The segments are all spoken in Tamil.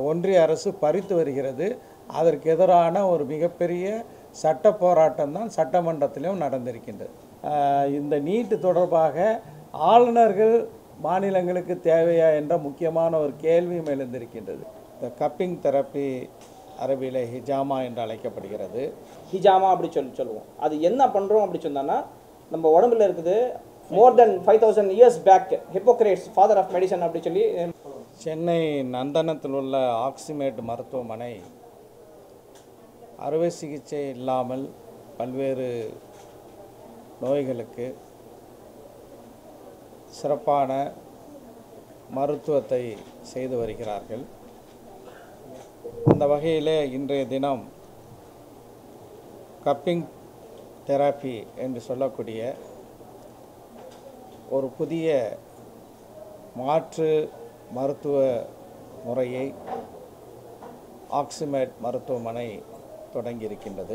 ஒன்றிய அரசு பறித்து வருகிறது அதற்கு எதிரான ஒரு மிகப்பெரிய சட்ட போராட்டம் தான் சட்டமன்றத்திலும் நடந்திருக்கின்றது ஆஹ் இந்த நீட்டு தொடர்பாக ஆளுநர்கள் மாநிலங்களுக்கு தேவையா என்ற முக்கியமான ஒரு கேள்வியும் எழுந்திருக்கின்றது இந்த கப்பிங் தெரப்பி அரபியில் ஹிஜாமா என்று அழைக்கப்படுகிறது ஹிஜாமா அப்படி சொல்லி சொல்லுவோம் அது என்ன பண்ணுறோம் அப்படி சொன்னோன்னா நம்ம உடம்புல இருக்குது more than five thousand years back Hippocrates father of medicine அப்படி சொல்லி சென்னை நந்தனத்தில் உள்ள ஆக்சிமேட் மருத்துவமனை அறுவை சிகிச்சை இல்லாமல் பல்வேறு நோய்களுக்கு சிறப்பான மருத்துவத்தை செய்து வருகிறார்கள் அந்த வகையிலே இன்றைய தினம் கப்பிங் தெராப்பி என்று சொல்லக்கூடிய ஒரு புதிய மாற்று மருத்துவ முறையை ஆக்சிமேட் மருத்துவமனை தொடங்கியிருக்கின்றது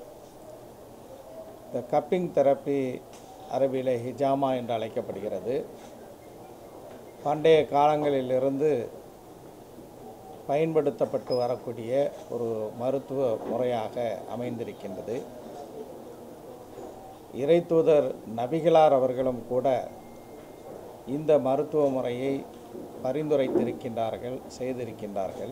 இந்த கப்பிங் தெரப்பி அரபியில் ஹிஜாமா என்று அழைக்கப்படுகிறது பண்டைய காலங்களிலிருந்து பயன்படுத்தப்பட்டு வரக்கூடிய ஒரு மருத்துவ முறையாக அமைந்திருக்கின்றது இறைத்தூதர் நபிகளார் அவர்களும் கூட இந்த மருத்துவ முறையை பரிந்துரைத்திருக்கின்றார்கள் செய்திருக்கின்றார்கள்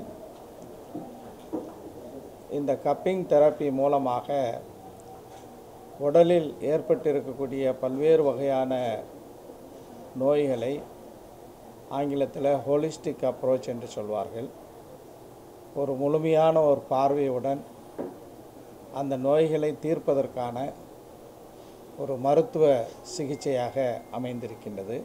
இந்த கப்பிங் தெரப்பி மூலமாக உடலில் ஏற்பட்டிருக்கக்கூடிய பல்வேறு வகையான நோய்களை ஆங்கிலத்தில் ஹோலிஸ்டிக் அப்ரோச் என்று சொல்வார்கள் ஒரு முழுமையான ஒரு பார்வையுடன் அந்த நோய்களை தீர்ப்பதற்கான ஒரு மருத்துவ சிகிச்சையாக அமைந்திருக்கின்றது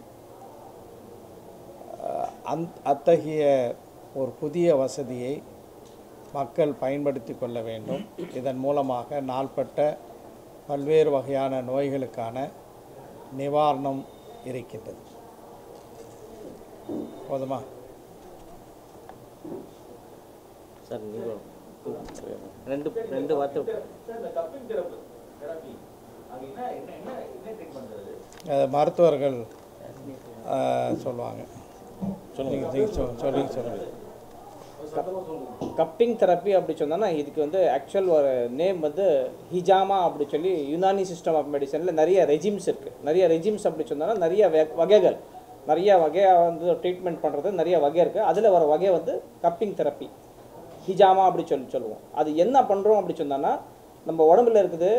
அஹ் அந் அத்தகைய ஒரு புதிய வசதியை மக்கள் பயன்படுத்தி கொள்ள வேண்டும் இதன் மூலமாக நாள்பட்ட பல்வேறு வகையான நோய்களுக்கான நிவாரணம் இருக்கின்றது போதுமா சார் நீங்கள் ரெண்டு ரெண்டு வார்த்தை அது மருத்துவர்கள் அஹ், சொல்லுவாங்க சொல்லுங்க நீங்கள் சொல் சொல்லுங்க சொல்லுங்கள் கப்பிங் தெரப்பி அப்படி சொன்னோன்னா இதுக்கு வந்து ஆக்சுவல் ஒரு நேம் வந்து ஹிஜாமா அப்படி சொல்லி யுனானி சிஸ்டம் ஆஃப் மெடிசனில் நிறைய ரெஜிம்ஸ் இருக்குது நிறைய ரெஜிம்ஸ் அப்படி சொன்னோன்னா நிறைய வகை- வகைகள் நிறைய வகையாக வந்து ட்ரீட்மெண்ட் பண்ணுறது நிறைய வகை இருக்குது அதில் வர வகை வந்து கப்பிங் தெரப்பி ஹிஜாமா அப்படி சொல்லி சொல்லுவோம் அது என்ன பண்ணுறோம் அப்படி சொன்னோன்னா நம்ம உடம்புல இருக்குது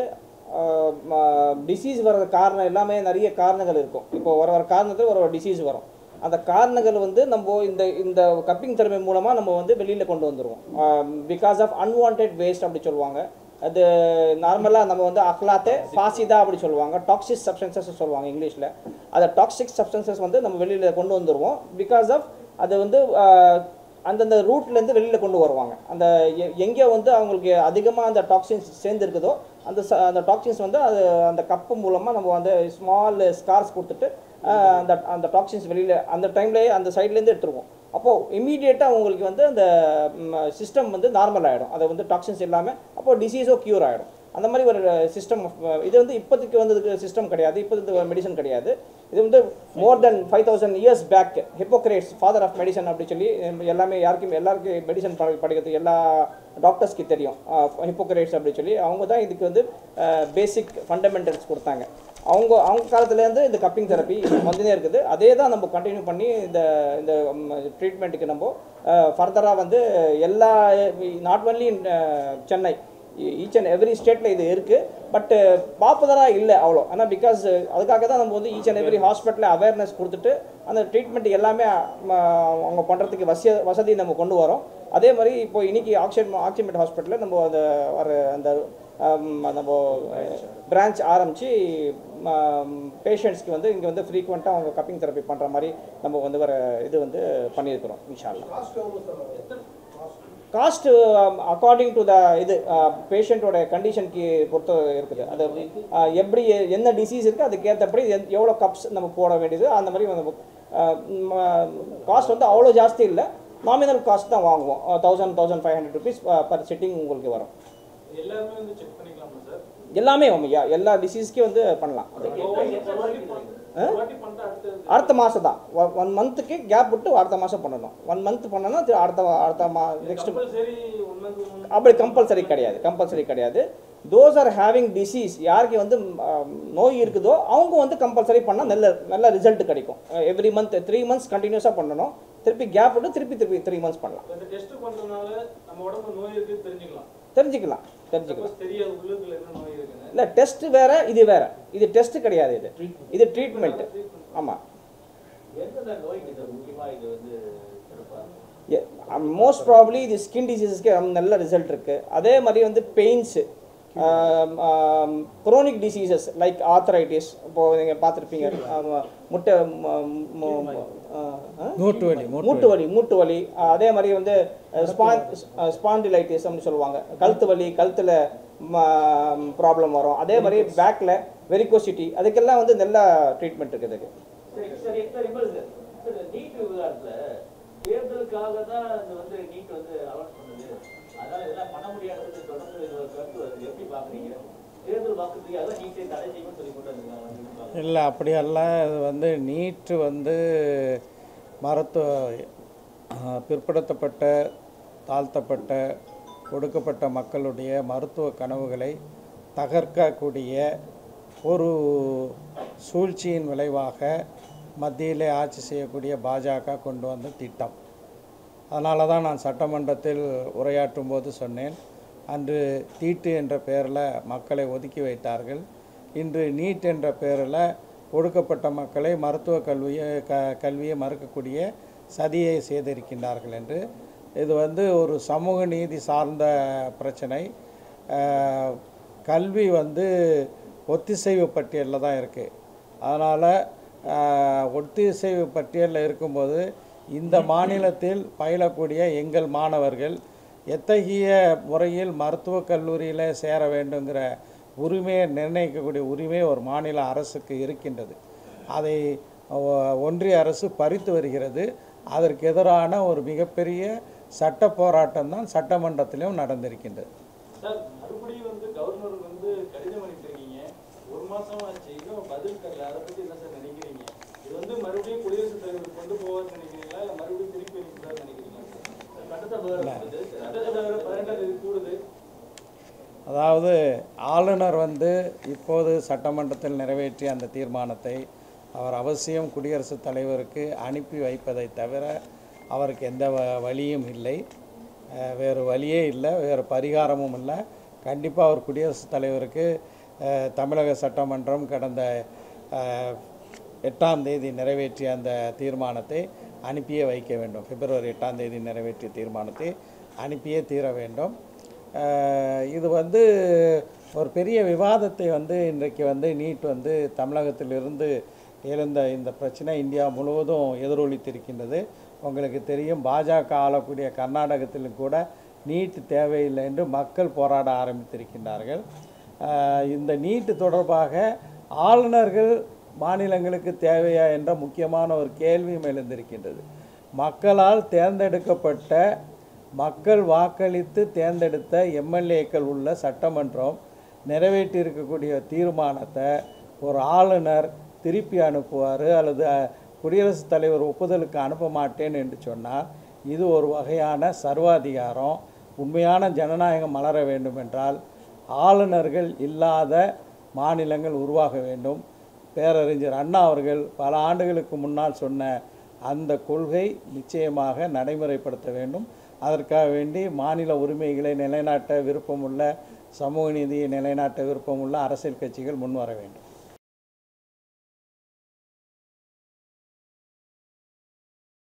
டிசீஸ் வர்றது காரணம் எல்லாமே நிறைய காரணங்கள் இருக்கும் இப்போ ஒரு ஒரு காரணத்தில் ஒரு ஒரு டிசீஸ் வரும் அந்த காரணங்கள் வந்து நம்ம இந்த இந்த கப்பிங் திறமை மூலமாக நம்ம வந்து வெளியில் கொண்டு வந்துடுவோம் பிகாஸ் ஆஃப் அன்வான்ட் வேஸ்ட் அப்படி சொல்லுவாங்க அது நார்மலாக நம்ம வந்து அஹ்லாத்தே ஃபாசிதா அப்படி சொல்லுவாங்க டாக்ஸிக் சப்ஸ்டன்சஸ் சொல்லுவாங்க இங்கிலீஷில் அந்த டாக்ஸிக் சப்ஸ்டன்சஸ் வந்து நம்ம வெளியில் கொண்டு வந்துடுவோம் பிகாஸ் ஆஃப் அது வந்து ஆஹ், அந்தந்த ரூட்லேருந்து வெளியில் கொண்டு வருவாங்க அந்த எ- எங்கே வந்து அவங்களுக்கு அதிகமாக அந்த டாக்ஸின்ஸ் சேர்ந்துருக்குதோ அந்த ச- அந்த டாக்ஸின்ஸ் வந்து அது அந்த கப்பு மூலமாக நம்ம வந்து ஸ்மால் ஸ்கார்ஸ் கொடுத்துட்டு ஆஹ், அந்த அந்த டாக்ஸின்ஸ் வெளியில் அந்த டைம்லேயே அந்த சைட்லேருந்து எடுத்துருவோம் அப்போது இமீடியட்டாக உங்களுக்கு வந்து அந்த சிஸ்டம் வந்து நார்மல் ஆகிடும் அதை வந்து டாக்ஸின்ஸ் இல்லாமல் அப்போது டிசீஸோ க்யூர் ஆகிடும் அந்த மாதிரி ஒரு சிஸ்டம் இது வந்து இப்போதைக்கு வந்ததுக்கு சிஸ்டம் கிடையாது இப்போதைக்கு மெடிசன் கிடையாது இது வந்து more than five thousand years back Hippocrates father of medicine அப்படி சொல்லி நம்ம எல்லாமே யாருக்கும் எல்லாருக்கும் மெடிசன் படிக்கிறது எல்லா டாக்டர்ஸ்க்கு தெரியும் ஹிப்போக்ரேட்ஸ் அப்படி சொல்லி அவங்க தான் இதுக்கு வந்து பேசிக் ஃபண்டமெண்டல்ஸ் கொடுத்தாங்க அவங்க அவங்க காலத்துலேருந்து இந்த கப்பிங் தெரப்பி வந்துனே இருக்குது அதே தான் நம்ம கண்டினியூ பண்ணி இந்த இந்த ட்ரீட்மெண்ட்டுக்கு நம்ம ஃபர்தராக வந்து எல்லா not only in Chennai each and every ஸ்டேட்டில் இது இருக்குது பட்டு பாப்புலராக இல்லை அவ்வளோ ஆனால் பிகாஸ் அதுக்காக தான் நம்ம வந்து ஈச் அண்ட் எவ்ரி ஹாஸ்பிட்டலில் அவேர்னஸ் கொடுத்துட்டு அந்த ட்ரீட்மெண்ட் எல்லாமே ம, அவங்க பண்ணுறதுக்கு வசதி வசதி நம்ம கொண்டு வரோம் அதே மாதிரி இப்போ இன்னைக்கு ஆக்சிஜன் ஆக்சிமெட் ஹாஸ்பிட்டலில் நம்ம அந்த வர அந்த ஆம், நம்ம பிரான்ச் ஆரம்பித்து பேஷண்ட்ஸ்க்கு வந்து இங்கே வந்து ஃப்ரீக்வெண்ட்டாக அவங்க கப்பிங் தெரப்பி பண்ணுற மாதிரி நம்ம வந்து வர இது வந்து பண்ணியிருக்கிறோம் இன்ஷால்லா காஸ்ட் அக்கார்டிங் டு த இது பேஷண்ட்டோட கண்டிஷனுக்கு பொறுத்து இருக்குது அது அஹ், எப்படி என்ன டிசீஸ் இருக்குது அதுக்கேற்றபடி எவ்வளோ கப்ஸ் நம்ம போட வேண்டியது அந்த மாதிரி வந்து காஸ்ட் வந்து அவ்வளோ ஜாஸ்தி இல்லை நாமினல் காஸ்ட் தான் வாங்குவோம் thousand thousand five hundred rupees per sitting உங்களுக்கு வரும் எல்லாமே ஆமாம், yeah, எல்லா டிசீஸ்க்கும் வந்து பண்ணலாம் அடுத்த மாதம் தான் ஒன் மந்த்துக்கு கேப் விட்டு அடுத்த மாதம் பண்ணணும் ஒன் மந்த் பண்ணனா திரு- அடுத்த அடுத்த மா நெக்ஸ்ட் அப்படி கம்பல்சரி கிடையாது கம்பல்சரி கிடையாது தோஸ் ஆர் ஹேவிங் டிசீஸ் யாருக்கு வந்து ம், நோய் இருக்குதோ அவங்க வந்து கம்பல்சரி பண்ணால் நல்ல நல்ல ரிசல்ட் கிடைக்கும் எவ்ரி மந்த் த்ரீ மந்த்ஸ் கண்டினியூஸாக பண்ணணும் திருப்பி கேப் விட்டு திருப்பி திருப்பி த்ரீ மந்த்ஸ் பண்ணலாம் இந்த டெஸ்ட் பண்றதுனால நம்ம உடம்பு நோய் இருக்குன்னு தெரிஞ்சுக்கலாம் தெரிஞ்சுக்கலாம் தெரிஞ்சுக்கலாம் சப்போஸ் தெரியாது உள்ளுக்குள்ள என்ன நோய் இருக்குன்னு இல்லை டெஸ்ட் வேற இது வேற இது டெஸ்ட் கிடையாது இது இது ட்ரீட்மெண்ட் ஆமாம் எந்தெந்த நோய்க்கு இது முக்கியமா இது வந்து சிறப்பா மோஸ்ட் ப்ராப்ளி இது ஸ்கின் டிசீசஸ்க்கு நல்ல ரிசல்ட் இருக்குது அதே மாதிரி வந்து pains chronic diseases like arthritis இப்போது நீங்கள் பார்த்துருப்பீங்க முட்டை ம- ம- ஆ, மூட்டு வலி மூட்டு மூட்டு வலி மூட்டு வலி அஹ் அதே மாதிரி வந்து ஸ்பாண்டிலைட்டிஸ் அப்படின்னு சொல்லுவாங்க கழுத்து வலி கழுத்தில் ப்ராப்ளம் வரும் அதே மாதிரி பேக்கில் வெரிகோசிட்டி அதுக்கெல்லாம் வந்து நல்ல ட்ரீட்மெண்ட் இருக்குது இதுக்கு சரி சரி சரி பாருங்க சார் நீட் விவகாரத்துல தேர்தலுக்காக தான் இது வந்து நீட் வந்து அலௌன்ஸ் பண்ணுது அதனால இதெல்லாம் பண்ண முடியாதது தொடர்ந்து இது ஒரு கருத்து வருது எப்படி பாக்குறீங்க தேர்தல் வாக்குறுதியாக தான் நீட்டை தடை செய்யணும்னு சொல்லி கொண்டு வந்திருக்காங்க இல்லை அப்படியெல்லாம் இது வந்து நீட்டு வந்து மருத்துவ அஹ், பிற்படுத்தப்பட்ட தாழ்த்தப்பட்ட ஒடுக்கப்பட்ட மக்களுடைய மருத்துவ கனவுகளை தகர்க்கக்கூடிய ஒரு சூழ்ச்சியின் விளைவாக மத்தியிலே ஆட்சி செய்யக்கூடிய பாஜக கொண்டு வந்த திட்டம் அதனால தான் நான் சட்டமன்றத்தில் உரையாற்றும் போது சொன்னேன் அன்று தீட்டு என்ற பெயரில் மக்களை ஒதுக்கி வைத்தார்கள் இன்று நீட் என்ற பெயரில் ஒடுக்கப்பட்ட மக்களை மருத்துவ கல்வியை க கல்வியை மறுக்கக்கூடிய சதியை செய்திருக்கின்றார்கள் என்று இது வந்து ஒரு சமூக நீதி சார்ந்த பிரச்சனை அஹ், கல்வி வந்து ஒத்திசைவு பட்டியலில் தான் இருக்குது அதனால் ஒத்திசைவு பட்டியலில் இருக்கும்போது இந்த மாநிலத்தில் பயிலக்கூடிய எங்கள் மாணவர்கள் எத்தகைய முறையில் மருத்துவக் கல்லூரியில் சேர வேண்டுங்கிற உரிமையை நிர்ணயிக்கக்கூடிய உரிமை ஒரு மாநில அரசுக்கு இருக்கின்றது அதை ஒ- ஒன்றிய அரசு பறித்து வருகிறது அதற்கு எதிரான ஒரு மிகப்பெரிய சட்ட போராட்டம் தான் சட்டமன்றத்திலும் நடந்திருக்கின்றது சார் மறுபடியும் வந்து கவர்னர் வந்து கடிதம் அனுப்பியிருக்கீங்க ஒரு மாசம் ஆச்சு இன்னும் பதில் தரல அதை பத்தி என்ன சார் நினைக்கிறீங்க இது வந்து மறுபடியும் குடியரசுத் தலைவர் கொண்டு போவார்னு நினைக்கிறீங்களா இல்ல மறுபடியும் திருப்பி அனுப்பிடுவார்னு நினைக்கிறீங்களா சட்டசபை வந்து சட்டசபை பதினெட்டாம் தேதி கூடுது அதாவது ஆளுநர் வந்து இப்போது சட்டமன்றத்தில் நிறைவேற்றிய அந்த தீர்மானத்தை அவர் அவசியம் குடியரசுத் தலைவருக்கு அனுப்பி வைப்பதை தவிர அவருக்கு எந்த வ- வழியும் இல்லை அஹ், வேறு வழியே இல்லை வேறு பரிகாரமும் இல்லை கண்டிப்பாக அவர் குடியரசுத் தலைவருக்கு அஹ், தமிழக சட்டமன்றம் கடந்த அஹ், எட்டாம் தேதி நிறைவேற்றிய அந்த தீர்மானத்தை அனுப்பியே வைக்க வேண்டும் பிப்ரவரி எட்டாம் தேதி நிறைவேற்றிய தீர்மானத்தை அனுப்பியே தீர வேண்டும் அஹ் இது வந்து ஒரு பெரிய விவாதத்தை வந்து இன்றைக்கு வந்து நீட் வந்து தமிழகத்திலிருந்து எழுந்த இந்த பிரச்சனை இந்தியா முழுவதும் எதிரொலித்திருக்கின்றது உங்களுக்கு தெரியும் பாஜக ஆளக்கூடிய கர்நாடகத்திலும் கூட நீட் தேவையில்லை என்று மக்கள் போராட ஆரம்பித்திருக்கின்றார்கள் அஹ் இந்த நீட் தொடர்பாக ஆளுநர்கள் மாநிலங்களுக்கு தேவையா என்ற முக்கியமான ஒரு கேள்வியும் எழுந்திருக்கின்றது மக்களால் தேர்ந்தெடுக்கப்பட்ட மக்கள் வாக்களித்து தேர்ந்தெடுத்த எம்எல்ஏக்கள் உள்ள சட்டமன்றம் நிறைவேற்றியிருக்கக்கூடிய தீர்மானத்தை ஒரு ஆளுநர் திருப்பி அனுப்புவார் அல்லது அஹ், குடியரசுத் தலைவர் ஒப்புதலுக்கு அனுப்ப மாட்டேன் என்று சொன்னால் இது ஒரு வகையான சர்வாதிகாரம் உண்மையான ஜனநாயகம் மலர வேண்டுமென்றால் ஆளுநர்கள் இல்லாத மாநிலங்கள் உருவாக வேண்டும் பேரறிஞர் அண்ணா அவர்கள் பல ஆண்டுகளுக்கு முன்னால் சொன்ன அந்த கொள்கை நிச்சயமாக நடைமுறைப்படுத்த வேண்டும் அதற்காக வேண்டி மாநில உரிமைகளை நிலைநாட்ட விருப்பமுள்ள சமூக நீதியை நிலைநாட்ட விருப்பமுள்ள அரசியல் கட்சிகள் முன்வர வேண்டும்